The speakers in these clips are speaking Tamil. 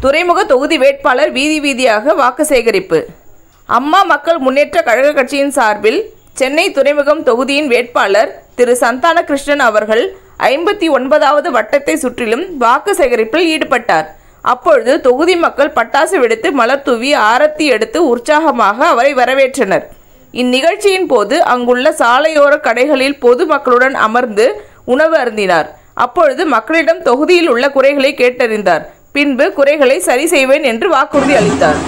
துறைமுக தொகுதி வேட்பாளர் வீதி வீதியாக வாக்கு சேகரிப்பு அம்மா மக்கள் முன்னேற்ற கழக கட்சியின் சார்பில் சென்னை துறைமுகம் தொகுதியின் வேட்பாளர் திரு சந்தான கிருஷ்ணன் அவர்கள் ஐம்பத்தி ஒன்பதாவது வட்டத்தை சுற்றிலும் வாக்கு சேகரிப்பில் ஈடுபட்டார் அப்பொழுது தொகுதி மக்கள் பட்டாசு வெடித்து மலர் தூவி ஆரத்தி எடுத்து உற்சாகமாக அவரை வரவேற்றனர் இந்நிகழ்ச்சியின் போது அங்குள்ள சாலையோர கடைகளில் பொதுமக்களுடன் அமர்ந்து உணவு அருந்தினார் அப்பொழுது மக்களிடம் தொகுதியில் உள்ள குறைகளை கேட்டறிந்தார் பின்பு குறைகளை சரி செய்வேன் என்று வாக்குறுதி அளித்தார்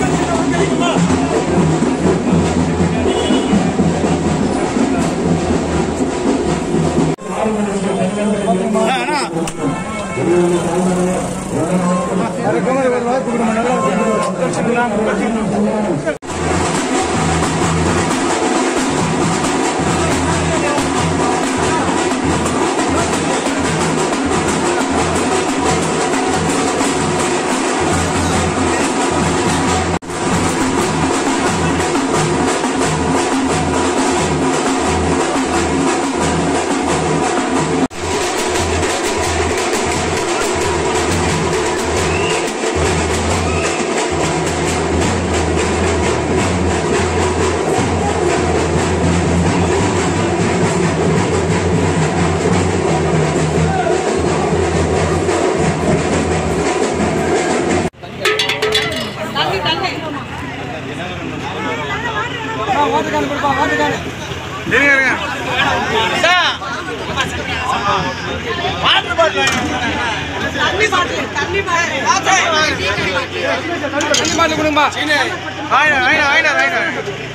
ஆயிரம் ஆயிரம் ஆயிரம் ஆயிரம்